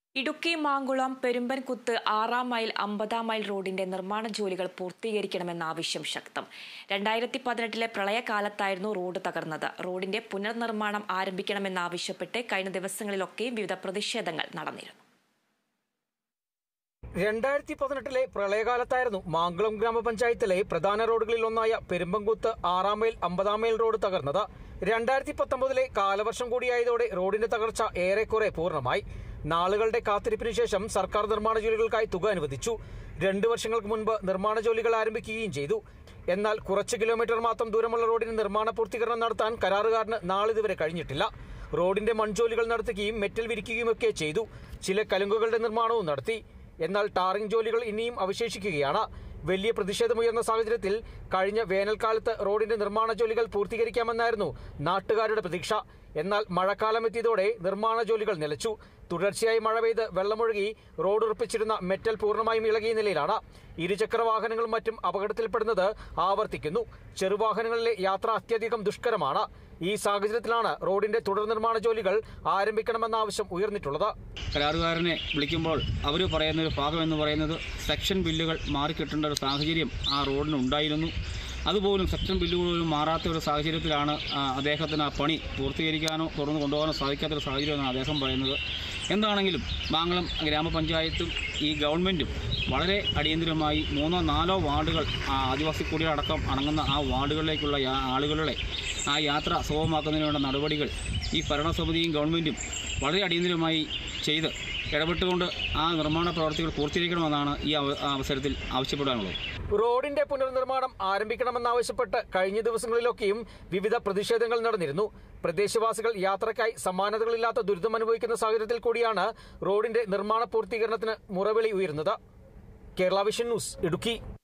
ഇടുക്കി മാങ്കുളം പെരുമ്പൻകുത്ത് ആറാം മൈൽ അമ്പതാം മൈൽ റോഡിന്റെ നിർമ്മാണ ജോലികൾ പൂർത്തീകരിക്കണമെന്ന ആവശ്യം ശക്തം രണ്ടായിരത്തി പതിനെട്ടിലെ പ്രളയകാലത്തായിരുന്നു റോഡ് തകർന്നത് റോഡിന്റെ പുനർനിർമ്മാണം ആരംഭിക്കണമെന്നാവശ്യപ്പെട്ട് കഴിഞ്ഞ ദിവസങ്ങളിലൊക്കെയും വിവിധ പ്രതിഷേധങ്ങൾ നടന്നിരുന്നു രണ്ടായിരത്തി പതിനെട്ടിലെ പ്രളയകാലത്തായിരുന്നു മാങ്കുളം ഗ്രാമപഞ്ചായത്തിലെ പ്രധാന റോഡുകളിൽ ഒന്നായ പെരുമ്പങ്കുത്ത് ആറാം മൈൽ അമ്പതാം മൈൽ റോഡ് തകർന്നത് രണ്ടായിരത്തി പത്തൊമ്പതിലെ കാലവർഷം കൂടിയായതോടെ റോഡിന്റെ തകർച്ച ഏറെക്കുറെ പൂർണ്ണമായി നാളുകളുടെ കാത്തിരിപ്പിന് ശേഷം സർക്കാർ നിർമ്മാണ ജോലികൾക്കായി തുക അനുവദിച്ചു രണ്ടു വർഷങ്ങൾക്ക് മുൻപ് നിർമ്മാണ ജോലികൾ ആരംഭിക്കുകയും ചെയ്തു എന്നാൽ കുറച്ച് കിലോമീറ്റർ മാത്രം ദൂരമുള്ള റോഡിന് നിർമ്മാണ പൂർത്തീകരണം നടത്താൻ കരാറുകാരന് നാളിതുവരെ കഴിഞ്ഞിട്ടില്ല റോഡിന്റെ മൺജോലികൾ നടത്തുകയും മെറ്റൽ വിരിക്കുകയും ഒക്കെ ചെയ്തു ചില കലുങ്കുകളുടെ നിർമ്മാണവും നടത്തി എന്നാൽ ടാറിംഗ് ജോലികൾ ഇനിയും അവശേഷിക്കുകയാണ് വലിയ പ്രതിഷേധമുയർന്ന സാഹചര്യത്തിൽ കഴിഞ്ഞ വേനൽക്കാലത്ത് റോഡിന്റെ നിർമ്മാണ ജോലികൾ പൂർത്തീകരിക്കാമെന്നായിരുന്നു നാട്ടുകാരുടെ പ്രതീക്ഷ എന്നാൽ മഴക്കാലം എത്തിയതോടെ നിർമ്മാണ ജോലികൾ നിലച്ചു തുടർച്ചയായി മഴ പെയ്ത് വെള്ളമൊഴുകി റോഡ് ഉറപ്പിച്ചിരുന്ന മെറ്റൽ പൂർണ്ണമായും ഇളകിയ നിലയിലാണ് ഇരുചക്ര വാഹനങ്ങളും മറ്റും അപകടത്തിൽപ്പെടുന്നത് ആവർത്തിക്കുന്നു ചെറുവാഹനങ്ങളിലെ യാത്ര അത്യധികം ദുഷ്കരമാണ് ഈ സാഹചര്യത്തിലാണ് റോഡിന്റെ തുടർ നിർമ്മാണ ജോലികൾ ആരംഭിക്കണമെന്ന ആവശ്യം ഉയർന്നിട്ടുള്ളത് കരാറുകാരനെ വിളിക്കുമ്പോൾ അവർ പറയുന്ന ഒരു ഭാഗം എന്ന് പറയുന്നത് സെക്ഷൻ ബില്ലുകൾ മാറിക്കിട്ടേണ്ട ഒരു സാഹചര്യം ആ റോഡിന് ഉണ്ടായിരുന്നു അതുപോലും സെക്ഷൻ ബില്ലുകൾ പോലും മാറാത്ത ഒരു സാഹചര്യത്തിലാണ് ആ, അദ്ദേഹത്തിന് ആ പണി പൂർത്തീകരിക്കാനോ തുറന്നു കൊണ്ടുപോകാനോ സാധിക്കാത്തൊരു സാഹചര്യമെന്നാണ് അദ്ദേഹം പറയുന്നത് എന്താണെങ്കിലും മാങ്ങളം ഗ്രാമപഞ്ചായത്തും ഈ ഗവൺമെൻറ്റും വളരെ അടിയന്തിരമായി മൂന്നോ നാലോ വാർഡുകൾ ആ, ആദിവാസി കുടികളടക്കം അടങ്ങുന്ന ആ വാർഡുകളിലേക്കുള്ള യാ- ആളുകളുടെ ആ യാത്ര സുഗമമാക്കുന്നതിന് വേണ്ട നടപടികൾ ഈ ഭരണസമിതിയും ഗവൺമെൻറ്റും വളരെ അടിയന്തിരമായി ചെയ്ത് ഇടപെട്ടുകൊണ്ട് ആ നിർമ്മാണ പ്രവർത്തികൾ പൂർത്തീകരിക്കണമെന്നാണ് ഈ അവ- അവസരത്തിൽ ആവശ്യപ്പെടാനുള്ളത് റോഡിന്റെ പുനർനിർമ്മാണം ആരംഭിക്കണമെന്നാവശ്യപ്പെട്ട് കഴിഞ്ഞ ദിവസങ്ങളിലൊക്കെയും വിവിധ പ്രതിഷേധങ്ങൾ നടന്നിരുന്നു പ്രദേശവാസികൾ യാത്രയ്ക്കായി സമാനതകളില്ലാത്ത ദുരിതം അനുഭവിക്കുന്ന സാഹചര്യത്തിൽ കൂടിയാണ് റോഡിന്റെ നിർമ്മാണ പൂർത്തീകരണത്തിന് മുറവിളി ഉയരുന്നത് കേരള വിഷൻ ന്യൂസ് ഇടുക്കി